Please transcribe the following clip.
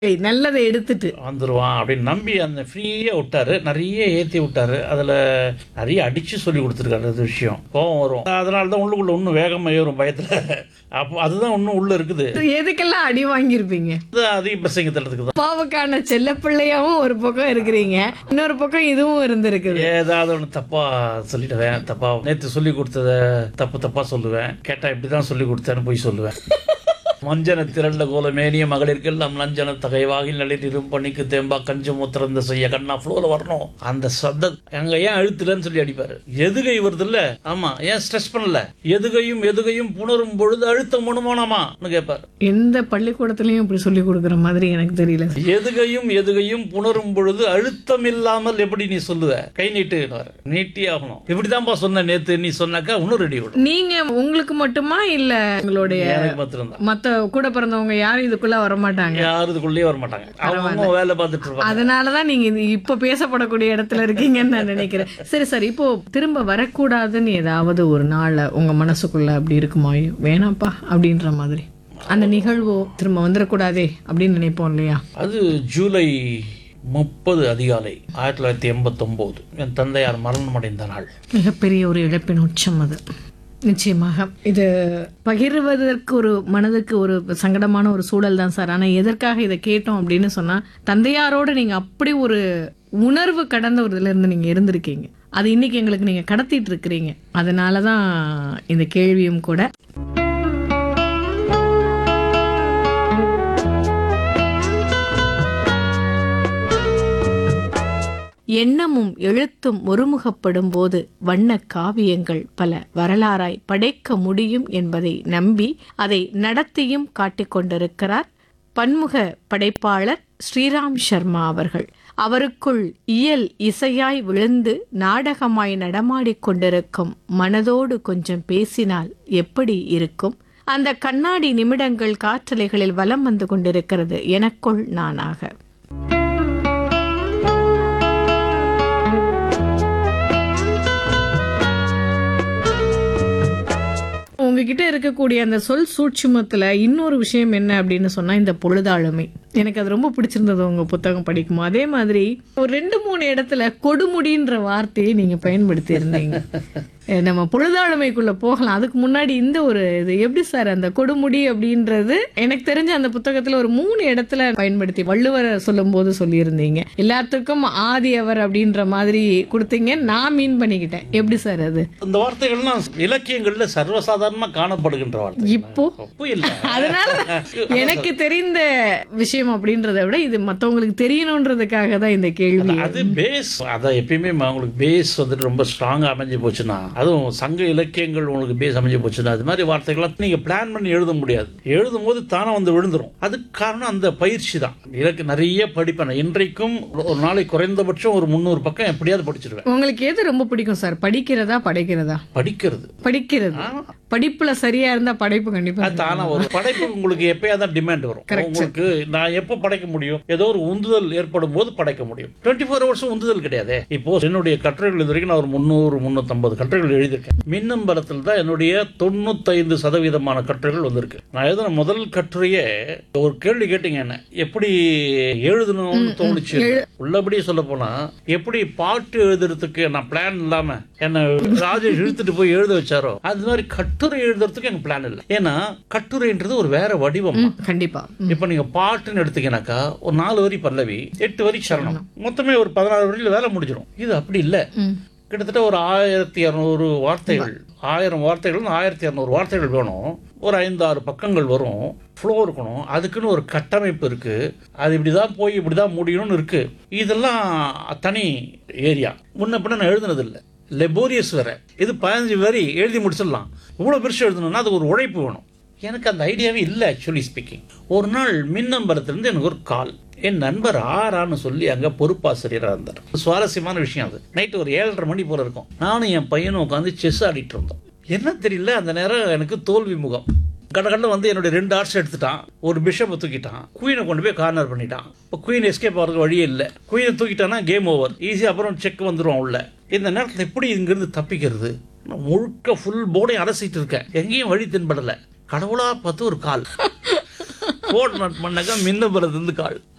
ஏய், நல்லதை எடுத்துட்டு வந்துருவான் அப்படின்னு நம்பி அந்த ஃப்ரீயாக விட்டாரு நிறைய ஏற்றி விட்டாரு அதில் நிறைய அடித்து சொல்லி கொடுத்துருக்காரு அது விஷயம் கோவம் வரும் அதனால தான் உள்ளுக்குள்ள இன்னும் வேகமாக ஏறும் பயத்தில் அப்போ அதுதான் இன்னும் உள்ளே இருக்குது எதுக்கெல்லாம் அடி வாங்கியிருப்பீங்க அது அதிக பிரசங்க தள்ளதுக்கு தான் அப்பாவுக்கான செல்ல பிள்ளையாவும் ஒரு பக்கம் இருக்கிறீங்க இன்னொரு பக்கம் இதுவும் இருந்திருக்குது ஏதாவது ஒன்று தப்பாக சொல்லிடுவேன் தப்பாக நேற்று சொல்லி கொடுத்தத தப்பு தப்பாக சொல்லுவேன் கேட்டால் இப்படி தான் சொல்லி கொடுத்தேன்னு போய் சொல்லுவேன் மஞ்சன திரண்ட கோல மேனிய மகளிர்க்கெல்லாம் லஞ்சன தகைவாகி நளிரும் பண்ணிக்கு தேம்பா கஞ்சு முத்திரந்த செய்ய கண்ணா ஃப்ளோல வரணும் அந்த சத்த அங்க ஏன் அழுத்துலன்னு சொல்லி அடிப்பாரு எதுகை வருது இல்ல ஆமா ஏன் ஸ்ட்ரெஸ் பண்ணல எதுகையும் எதுகையும் புணரும் பொழுது அழுத்தம் முணுமானாமான்னு கேட்பாரு எந்த பள்ளிக்கூடத்துலயும் இப்படி சொல்லி கொடுக்குற மாதிரி எனக்கு தெரியல எதுகையும் எதுகையும் புணரும் பொழுது அழுத்தம் இல்லாமல் எப்படி நீ சொல்லுவ கை நீட்டு நீட்டி ஆகணும் இப்படிதான்ப்பா சொன்ன நேத்து நீ சொன்னாக்கா இன்னும் ரெடி விடும் நீங்க உங்களுக்கு மட்டுமா இல்ல உங்களுடைய எனக்கு மாத்திரம் மத்த கூட பிறந்தவங்க யாரும் இதுக்குள்ள வர மாட்டாங்க யாரும் இதுக்குள்ளேயே வர மாட்டாங்க அவங்க வேலை பார்த்துட்டு இருப்பாங்க அதனாலதான் நீங்க இது இப்ப பேசப்படக்கூடிய இடத்துல இருக்கீங்கன்னு நான் நினைக்கிறேன் சரி சார் இப்போ திரும்ப வரக்கூடாதுன்னு ஏதாவது ஒரு நாள் உங்க மனசுக்குள்ள அப்படி இருக்குமா ஐயோ, வேணாம்ப்பா அப்படின்ற மாதிரி அந்த நிகழ்வோ திரும்ப வந்துடக்கூடாதே அப்படின்னு நினைப்போம் இல்லையா அது ஜூலை முப்பது அதிகாலை ஆயிரத்தி தொள்ளாயிரத்தி எண்பத்தொம்போது என் தந்தையார் மரணம் அடைந்த நாள் மிகப்பெரிய ஒரு இழப்பின் உச்சம் அது நிச்சயமாக இது பகிர்வதற்கு ஒரு மனதுக்கு ஒரு சங்கடமான ஒரு சூழல் தான் சார் ஆனால் எதற்காக இதை கேட்டோம் அப்படின்னு சொன்னா தந்தையாரோட நீங்க அப்படி ஒரு உணர்வு கடந்த ஒரு இதுல இருந்து நீங்க இருந்திருக்கீங்க அது இன்னைக்கு எங்களுக்கு நீங்க கடத்திட்டு இருக்கிறீங்க அதனால தான் இந்த கேள்வியும் கூட எண்ணமும் எழுத்தும் ஒருமுகப்படும் போது வண்ண காவியங்கள் பல வரலாறாய் படைக்க முடியும் என்பதை நம்பி அதை நடத்தியும் காட்டிக் கொண்டிருக்கிறார் பன்முக படைப்பாளர் ஸ்ரீராம் சர்மா அவர்கள் அவருக்குள் இயல் இசையாய் விழுந்து நாடகமாய் நடமாடிக் கொண்டிருக்கும் மனதோடு கொஞ்சம் பேசினால் எப்படி இருக்கும் அந்த கண்ணாடி நிமிடங்கள் காற்றலைகளில் வலம் வந்து கொண்டிருக்கிறது எனக்குள் நானாக உங்ககிட்ட இருக்கக்கூடிய அந்த சொல் சூட்சுமத்துல இன்னொரு விஷயம் என்ன அப்படின்னு சொன்னா இந்த பொழுதாளுமை எனக்கு அது ரொம்ப பிடிச்சிருந்தது உங்க புத்தகம் படிக்கும் அதே மாதிரி ஒரு ரெண்டு மூணு இடத்துல கொடுமுடின்ற வார்த்தையை நீங்க பயன்படுத்தி இருந்தீங்க அஹ் நம்ம பொழுதாளுமைக்குள்ள போகலாம் அதுக்கு முன்னாடி இந்த ஒரு இது எப்படி சார் அந்த கொடுமுடி அப்படின்றது எனக்கு தெரிஞ்ச அந்த புத்தகத்துல ஒரு மூணு இடத்துல பயன்படுத்தி வள்ளுவர் சொல்லும் போது சொல்லியிருந்தீங்க எல்லாத்துக்கும் ஆதி அவர் அப்படின்ற மாதிரி கொடுத்தீங்க நான் மீன் பண்ணிக்கிட்டேன் எப்படி சார் அது இந்த வார்த்தைகள்லாம் இலக்கியங்கள்ல சர்வசாதாரணமா காணப்படுகின்ற வார்த்தை இப்போ தப்பு இல்லை அதனால எனக்கு தெரிந்த விஷயம் அப்படின்றத விட இது மத்தவங்களுக்கு தெரியணுன்றதுக்காக தான் இந்த கேள்வி அது பேஸ் அதான் எப்பயுமே ம- உங்களுக்கு பேஸ் வந்துட்டு ரொம்ப ஸ்ட்ராங்கா அமைஞ்சு போச்சுன்னா அதுவும் சங்க இலக்கியங்கள் உங்களுக்கு பேஸ் அமைஞ்சு போச்சுன்னா அது மாதிரி வார்த்தைகள்லாம் நீங்க பிளான் பண்ணி எழுத முடியாது எழுதும் போது தானே வந்து விழுந்துரும் அதுக்கு காரணம் அந்த பயிற்சி தான் எனக்கு நிறைய படிப்பேன் இன்றைக்கும் ஒரு நாளைக்கு குறைந்தபட்சம் ஒரு முந்நூறு பக்கம் எப்படியாவது படிச்சிருவேன் உங்களுக்கு எது ரொம்ப பிடிக்கும் சார் படிக்கிறதா படைக்கிறதா படிக்கிறது படிக்கிறது படிப்புல சரியா இருந்தா படைப்பு கண்டிப்பா அது தானா வரும் படைப்பு உங்களுக்கு எப்பயாவது தான் டிமாண்ட் வரும் உங்களுக்கு நான் எப்போ படைக்க முடியும் ஏதோ ஒரு உந்துதல் ஏற்படும் போது படைக்க முடியும் டுவெண்ட்டி ஃபோர் ஹவர்ஸும் உந்துதல் கிடையாது இப்போ என்னுடைய கட்டுரைகள் இது வரைக்கும் நான் ஒரு முந்நூறு முந்நூற்றம்பது கட்டுரைகள் எழுதியிருக்கேன் மின்னம்பலத்தில் தான் என்னுடைய தொண்ணூத்தைந்து சதவீதமான கட்டுரைகள் வந்திருக்கு நான் எழுதின முதல் கட்டுரையே ஒரு கேள்வி கேட்டீங்க என்ன எப்படி எழுதணும்னு தோணுச்சு உள்ளபடியே சொல்ல போனா எப்படி பாட்டு எழுதுறதுக்கு நான் பிளான் இல்லாம என்ன ராஜேஷ் இழுத்துட்டு போய் எழுத வச்சாரோ அது மாதிரி கட்டுரை எழுதுறதுக்கு எனக்கு பிளான் இல்லை ஏன்னா கட்டுரைன்றது ஒரு வேற வடிவம் ம், கண்டிப்பா ம். இப்ப நீங்க பாட்டுன்னு எடுத்தீங்கன்னாக்கா ஒரு நாலு வரி பல்லவி எட்டு வரி சரணம் மொத்தமே ஒரு பதினாறு வரியில வேலை முடிஞ்சிடும் இது அப்படி இல்ல ம். கிட்டத்தட்ட ஒரு ஆயிரத்தி இரநூறு வார்த்தைகள் ஆயிரம் வார்த்தைகள் ஆயிரத்தி இரநூறு வார்த்தைகள் வேணும் ஒரு ஐந்தாறு பக்கங்கள் வரும் ஃப்ளோ இருக்கணும் அதுக்குன்னு ஒரு கட்டமைப்பு இருக்கு அது இப்படிதான் போய் இப்படிதான் முடியணும்னு இருக்கு இதெல்லாம் தனி ஏரியா முன்ன பின்ன நான் எழுதுனது இல்லை லெபோரியஸ் வேற இது பதினஞ்சு வரி எழுதி முடிச்சிடலாம் இவ்வளோ பெருசு எழுதணும்னா அது ஒரு உழைப்பு வேணும் எனக்கு அந்த ஐடியாவே இல்லை ஆக்சுவலி ஸ்பீக்கிங் ஒரு நாள் மின்னம்பலத்திலிருந்து எனக்கு ஒரு கால் என் நண்பர் ஆரான்னு சொல்லி அங்க பொறுப்பாசிரியராக இருந்தார் சுவாரஸ்யமான விஷயம் அது நைட் ஒரு ஏழரை மணி போல இருக்கும் நானும் என் பையனும் உட்காந்து செஸ் ஆடிட்டு இருந்தோம் என்ன தெரியல அந்த நேரம் எனக்கு தோல்வி முகம் கடகடல வந்து என்னுடைய ரெண்டு ஆர்ட்ஸ் எடுத்துட்டான் ஒரு பிஷப்பை தூக்கிட்டான் குயினை கொண்டு போய் கார்னர் பண்ணிட்டான் இப்போ குயின் எஸ்கேப் ஆகிறதுக்கு வழியே இல்லை குயினை தூக்கிட்டானா கேம் ஓவர் ஈஸியாக அப்புறம் செக் வந்துடும் உள்ள இந்த நேரத்தில் எப்படி இங்கிருந்து தப்பிக்கிறது நான் முழுக்க ஃபுல் போர்டையும் அலசிட்டு இருக்கேன் எங்கேயும் வழி தென்படலை கடவுளா பார்த்து ஒரு கால் போட் நட் பண்ணாக்கா மின்னபுரத்துலேருந்து கால்